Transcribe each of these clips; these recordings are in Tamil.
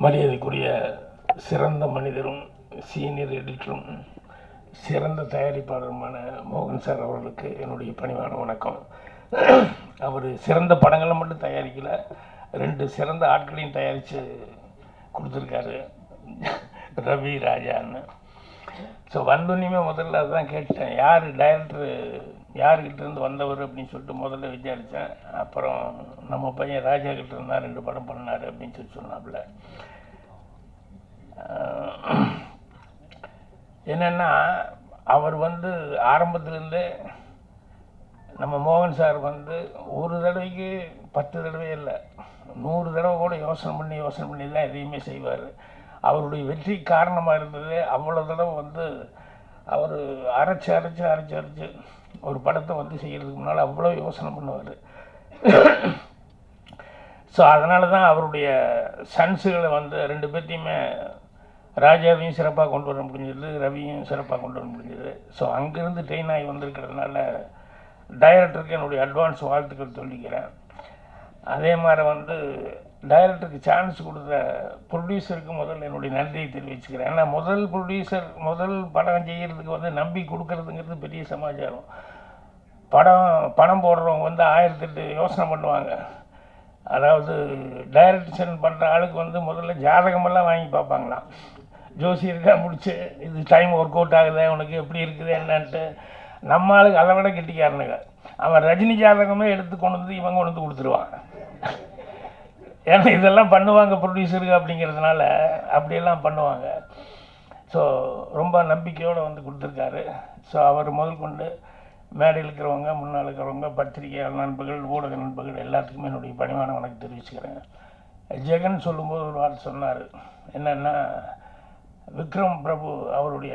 மரியாதைக்குரிய சிறந்த மனிதரும் சீனியர் எடிட்டரும் சிறந்த தயாரிப்பாளருமான மோகன் சார் அவர்களுக்கு என்னுடைய பணிவான வணக்கம் அவர் சிறந்த படங்களை மட்டும் தயாரிக்கல ரெண்டு சிறந்த ஆட்களையும் தயாரித்து கொடுத்துருக்காரு ரவி ராஜான்னு ஸோ வந்தோன்னையுமே முதல்ல அதுதான் கேட்டேன் யார் டைரக்டர் யாருக்கிட்ட இருந்து வந்தவர் அப்படின்னு சொல்லிட்டு முதல்ல விசாரித்தேன் அப்புறம் நம்ம பையன் ராஜா கிட்ட இருந்தா ரெண்டு படம் பண்ணார் அப்படின்னு சொல்லி சொன்னாப்புல ஆஹ் என்னன்னா அவர் வந்து ஆரம்பத்துலேருந்தே நம்ம மோகன் சார் வந்து ஒரு தடவைக்கு பத்து தடவை இல்லை நூறு தடவை கூட யோசனை பண்ணி யோசனை பண்ணி தான் எதையுமே செய்வார் அவருடைய வெற்றி காரணமாக இருந்தது அவ்வளோ தடவை வந்து அவர் அரைச்சி அரைச்சி அரைச்சி அரைச்சி ஒரு படத்தை வந்து செய்கிறதுக்கு முன்னால் அவ்வளோ யோசனை பண்ணுவார் ஸோ அதனால தான் அவருடைய சன்ஸுகளை வந்து ரெண்டு பேர்த்தையுமே ராஜாவையும் சிறப்பாக கொண்டு வர முடிஞ்சது ரவியும் சிறப்பாக கொண்டு வர முடிஞ்சது ஸோ அங்கேருந்து ட்ரெயின் ஆகி வந்திருக்கிறதுனால டைரக்டருக்கு என்னுடைய அட்வான்ஸ் வாழ்த்துக்கள் சொல்லிக்கிறேன் அதே மாதிரி வந்து டைரக்டருக்கு சான்ஸ் கொடுத்த ப்ரொடியூசருக்கு முதல்ல என்னுடைய நன்றியை தெரிவிச்சுக்கிறேன் ஏன்னா முதல் ப்ரொடியூசர் முதல் படம் செய்கிறதுக்கு வந்து நம்பி கொடுக்கறதுங்கிறது பெரிய சமாச்சாரம் படம் பணம் போடுறவங்க வந்து ஆயிரத்தெட்டு யோசனை பண்ணுவாங்க அதாவது டைரக்ஷன் பண்ணுற ஆளுக்கு வந்து முதல்ல ஜாதகமெல்லாம் வாங்கி பார்ப்பாங்களாம் ஜோசியருக்கா முடிச்சு இது டைம் ஒர்க் அவுட் ஆகுது உனக்கு எப்படி இருக்குது என்னன்ட்டு நம்ம ஆளுக்கு அதை விட கெட்டிக்காரனுங்க அவன் ரஜினி ஜாதகமே எடுத்து கொண்டு வந்து இவன் கொண்டு வந்து கொடுத்துருவான் ஏன்னா இதெல்லாம் பண்ணுவாங்க ப்ரொடியூசருக்கு அப்படிங்கிறதுனால அப்படியெல்லாம் பண்ணுவாங்க ஸோ ரொம்ப நம்பிக்கையோடு வந்து கொடுத்துருக்காரு ஸோ அவர் முதல் கொண்டு மேடையில் இருக்கிறவங்க முன்னால் இருக்கிறவங்க பத்திரிகையாளர் நண்பர்கள் ஊடக நண்பர்கள் எல்லாத்துக்குமே என்னுடைய பணிவான வணக்கம் தெரிவிச்சுக்கிறேன் ஜெகன் சொல்லும்போது ஒரு வார்த்தை சொன்னார் என்னென்னா விக்ரம் பிரபு அவருடைய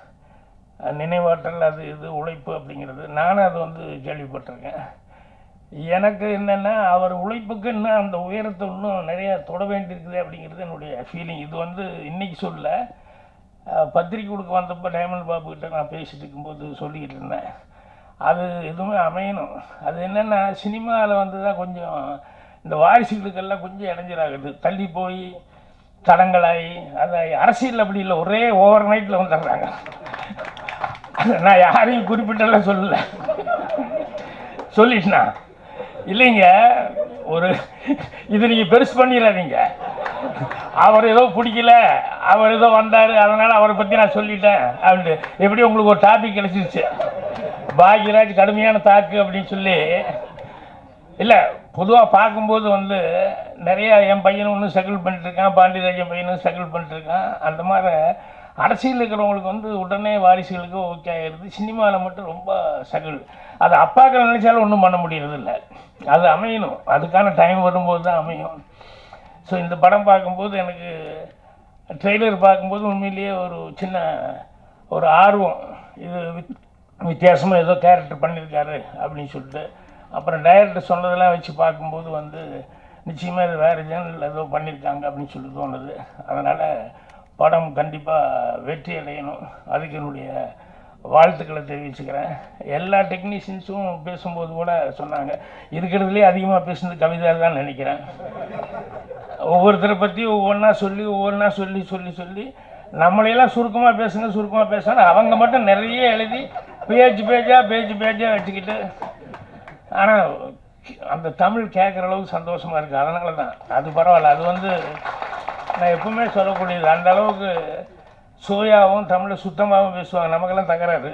நினைவாற்றல் அது இது உழைப்பு அப்படிங்கிறது நானும் அது வந்து கேள்விப்பட்டிருக்கேன் எனக்கு என்னென்னா அவர் உழைப்புக்கு இன்னும் அந்த உயரத்தை இன்னும் நிறையா தொட வேண்டியிருக்குது அப்படிங்கிறது என்னுடைய ஃபீலிங் இது வந்து இன்றைக்கி சொல்ல அஹ், பத்திரிக்கை கொடுக்க வந்தப்போ டைமண்ட் பாபு கிட்ட நான் பேசிட்டு இருக்கும்போது சொல்லிக்கிட்டு இருந்தேன் அது எதுவுமே அமையணும் அது என்னென்னா சினிமாவில் வந்து தான் கொஞ்சம் இந்த வாரிசுகளுக்கெல்லாம் கொஞ்சம் இடைஞ்சலாகுது தள்ளி போய் தடங்களாகி அதாகி அரசியல் அப்படி இல்லை ஒரே ஓவர் நைட்டில் வந்துடுறாங்க நான் யாரையும் குறிப்பிட்டெல்லாம் சொல்லலை சொல்லிட்டேனா இல்லைங்க ஒரு இது நீங்கள் பெருசு பண்ணிடாதீங்க அவர் ஏதோ பிடிக்கல அவர் ஏதோ வந்தார் அதனால் அவரை பற்றி நான் சொல்லிட்டேன் அப்படின்ட்டு எப்படி உங்களுக்கு ஒரு டாபிக் கிடச்சிருச்சு பாக்யராஜ் கடுமையான தாக்கு அப்படின்னு சொல்லி இல்லை பொதுவாக பார்க்கும்போது வந்து நிறையா என் பையனும் ஒன்று ஸ்ட்ரகிள் பண்ணிட்டுருக்கான் பாண்டியராஜன் பையனும் ஸ்ட்ரகிள் பண்ணிட்டுருக்கான் அந்த மாதிரி அரசியல் இருக்கிறவங்களுக்கு வந்து உடனே வாரிசுகளுக்கு ஓகே ஆகிடுது சினிமாவில் மட்டும் ரொம்ப ஸ்ட்ரகிள் அது அப்பாக்கள் நினைச்சாலும் ஒன்றும் பண்ண முடியறதில்ல அது அமையணும் அதுக்கான டைம் வரும்போது தான் அமையும் ஸோ இந்த படம் பார்க்கும்போது எனக்கு ட்ரெய்லர் பார்க்கும்போது உண்மையிலேயே ஒரு சின்ன ஒரு ஆர்வம் இது வித் வித்தியாசமாக ஏதோ கேரக்டர் பண்ணியிருக்காரு அப்படின்னு சொல்லிட்டு அப்புறம் டைரக்டர் சொன்னதெல்லாம் வச்சு பார்க்கும்போது வந்து நிச்சயமாக இது வேறு சேனல் ஏதோ பண்ணியிருக்காங்க அப்படின்னு சொல்லி தோணுது அதனால் படம் கண்டிப்பாக வெற்றி அடையணும் அதுக்கு என்னுடைய வாழ்த்துக்களை தெரிவிச்சுக்கிறேன் எல்லா டெக்னீஷியன்ஸும் பேசும்போது கூட சொன்னாங்க இருக்கிறதுலே அதிகமாக பேசுனது கவிதா தான் நினைக்கிறேன் ஒவ்வொருத்தரை பற்றி ஒவ்வொன்றா சொல்லி ஒவ்வொன்றா சொல்லி சொல்லி சொல்லி நம்மளையெல்லாம் சுருக்கமாக பேசுங்க சுருக்கமாக பேசுங்க அவங்க மட்டும் நிறைய எழுதி பேஜ் பேஜாக பேஜ் பேஜாக வச்சுக்கிட்டு ஆனால் அந்த தமிழ் கேட்குற அளவுக்கு சந்தோஷமாக இருக்குது அதனால தான் அது பரவாயில்ல அது வந்து நான் எப்பவுமே சொல்லக்கூடியது அந்த அளவுக்கு சோயாவும் தமிழை சுத்தமாகவும் பேசுவாங்க நமக்கெல்லாம் தகராறு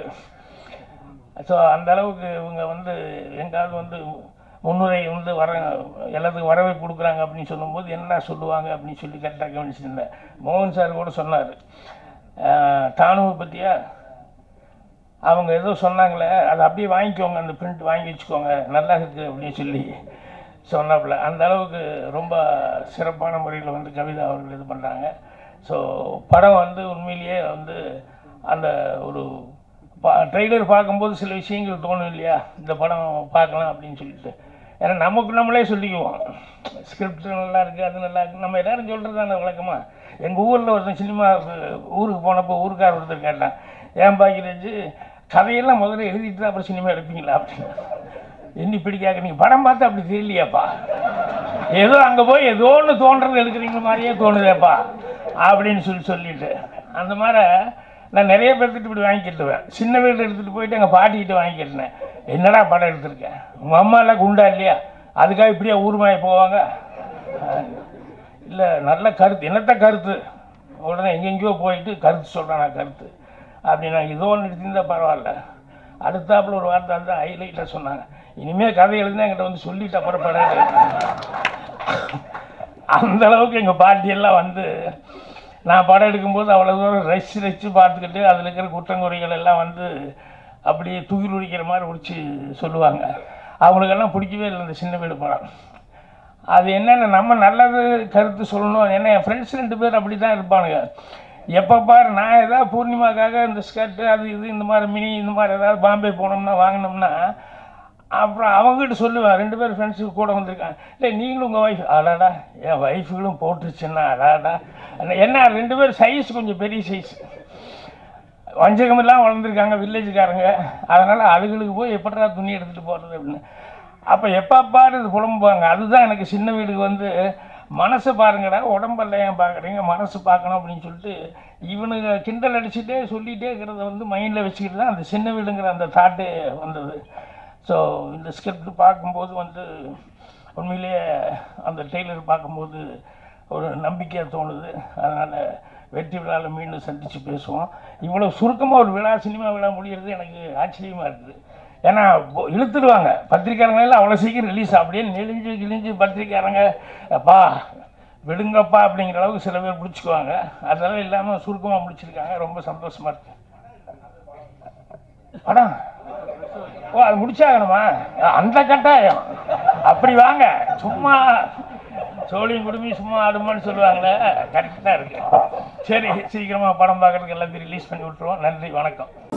ஸோ அந்த அளவுக்கு இவங்க வந்து எங்காவது வந்து முன்னுரை வந்து வர எல்லாத்துக்கும் வரவே கொடுக்குறாங்க அப்படின்னு சொல்லும்போது என்ன சொல்லுவாங்க அப்படின்னு சொல்லி கரெக்டாக கவனிச்சிருந்தேன் மோகன் சார் கூட சொன்னார் தானுவை பற்றியா அவங்க ஏதோ சொன்னாங்களே அதை அப்படியே வாங்கிக்கோங்க அந்த பிரிண்ட் வாங்கி வச்சுக்கோங்க நல்லா இருக்குது அப்படின்னு சொல்லி சொன்னாப்புல அந்த அளவுக்கு ரொம்ப சிறப்பான முறையில் வந்து கவிதா அவர்கள் இது பண்ணுறாங்க ஸோ படம் வந்து உண்மையிலேயே வந்து அந்த ஒரு பா ட்ரெய்லர் பார்க்கும்போது சில விஷயங்கள் தோணும் இல்லையா இந்த படம் பார்க்கலாம் அப்படின்னு சொல்லிட்டு ஏன்னா நமக்கு நம்மளே சொல்லிக்குவோம் ஸ்கிரிப்ட் நல்லா இருக்குது அது நல்லா இருக்குது நம்ம எல்லாரும் சொல்கிறது தானே வழக்கமாக எங்கள் ஊரில் ஒருத்தன் சினிமா ஊருக்கு போனப்போ ஊருக்கார் ஒருத்தர் கேட்டான் ஏன் பாக்கிறது கதையெல்லாம் முதல்ல எழுதிட்டு தான் அப்புறம் சினிமா எடுப்பீங்களா அப்படின்னு என்ன இப்படி கேட்க நீங்கள் படம் பார்த்து அப்படி தெரியலையாப்பா ஏதோ அங்கே போய் ஏதோ ஒன்று தோன்றது எடுக்கிறீங்க மாதிரியே தோணுதேப்பா அப்படின்னு சொல்லி சொல்லிட்டு அந்த மாதிரி நான் நிறைய பேர்த்துட்டு இப்படி வாங்கிக்கிட்டுவேன் சின்ன வீடு எடுத்துகிட்டு போயிட்டு எங்கள் பாட்டிக்கிட்ட வாங்கிக்கிட்டேன் என்னடா படம் எடுத்திருக்கேன் உங்கள் அம்மா எல்லாம் குண்டா இல்லையா அதுக்காக இப்படியே ஊர்மாய போவாங்க இல்லை நல்ல கருத்து என்னத்த கருத்து உடனே எங்கெங்கேயோ போயிட்டு கருத்து சொல்கிறேன் நான் கருத்து அப்படி நான் இதோ ஒன்று எடுத்திருந்தா பரவாயில்ல அடுத்தாப்புல ஒரு வார்த்தை வந்து ஹைலைட்டில் சொன்னாங்க இனிமேல் கதை எழுதுனா என்கிட்ட வந்து சொல்லிட்டு அப்புறம் படம் எடு. அந்த அளவுக்கு எங்கள் பாட்டியெல்லாம் வந்து நான் படம் எடுக்கும்போது அவ்வளோ தூரம் ரசித்து ரசித்து பார்த்துக்கிட்டு அதில் இருக்கிற குற்றங்குறைகள் எல்லாம் வந்து அப்படியே துகில் உரிக்கிற மாதிரி உரிச்சு சொல்லுவாங்க அவங்களுக்கெல்லாம் பிடிக்கவே இல்லை இந்த சின்ன வீடு படம் அது என்னென்ன நம்ம நல்லது கருத்து சொல்லணும் ஏன்னா என் ஃப்ரெண்ட்ஸ் ரெண்டு பேர் அப்படி தான் இருப்பானுங்க எப்போ பாரு நான் ஏதாவது பூர்ணிமாக்காக இந்த ஸ்கர்ட்டு அது இது இந்த மாதிரி மினி இந்த மாதிரி ஏதாவது பாம்பே போனோம்னா வாங்கினோம்னா அப்புறம் அவங்ககிட்ட சொல்லுவேன் ரெண்டு பேர் ஃப்ரெண்ட்ஸுக்கு கூட வந்திருக்காங்க இல்லை நீங்களும் உங்கள் ஒய்ஃப் அடாடா என் ஒய்ஃபுகளும் போட்டுருச்சுன்னா அடாடா என்ன ரெண்டு பேர் சைஸ் கொஞ்சம் பெரிய சைஸ் வஞ்சகமெல்லாம் வளர்ந்துருக்காங்க வில்லேஜுக்காரங்க அதனால் அதுகளுக்கு போய் எப்படா துணி எடுத்துகிட்டு போகிறது அப்படின்னு அப்போ எப்போ பாரு இது புலம்புவாங்க அதுதான் எனக்கு சின்ன வீடுக்கு வந்து மனசை பாருங்கடா உடம்பெல்லாம் ஏன் பார்க்குறீங்க மனசு பார்க்கணும் அப்படின்னு சொல்லிட்டு இவனுங்க கிண்டல் அடிச்சுட்டே சொல்லிகிட்டே இருக்கிறத வந்து மைண்டில் வச்சுக்கிட்டு தான் அந்த சின்ன வீடுங்கிற அந்த தாட்டே வந்தது ஸோ இந்த ஸ்கிரிப்ட் பார்க்கும்போது வந்து உண்மையிலேயே அந்த டெய்லர் பார்க்கும்போது ஒரு நம்பிக்கையாக தோணுது அதனால் வெற்றி விழாவில் மீண்டும் சந்தித்து பேசுவோம் இவ்வளோ சுருக்கமாக ஒரு விழா சினிமா விழா முடிகிறது எனக்கு ஆச்சரியமாக இருக்குது ஏன்னா பொ- இழுத்துடுவாங்க பத்திரிக்காரங்க எல்லாம் அவ்வளோ சீக்கிரம் ரிலீஸ் அப்படியே நெளிஞ்சு கிழிஞ்சு பத்திரிக்காரங்க அப்பா விடுங்கப்பா அப்படிங்கிற அளவுக்கு சில பேர் பிடிச்சிக்குவாங்க அதெல்லாம் இல்லாமல் சுருக்கமாக முடிச்சிருக்காங்க ரொம்ப சந்தோஷமாக இருக்கு படம் ஓ அது முடிச்சாகணுமா அந்த கட்டாயம் அப்படி வாங்க சும்மா சோழியும் குடுமி சும்மா ஆடுமான்னு சொல்லுவாங்களே கரெக்டாக இருக்கு சரி சீக்கிரமாக படம் பார்க்கறதுக்கு எல்லாத்தையும் ரிலீஸ் பண்ணி விட்ருவோம் நன்றி வணக்கம்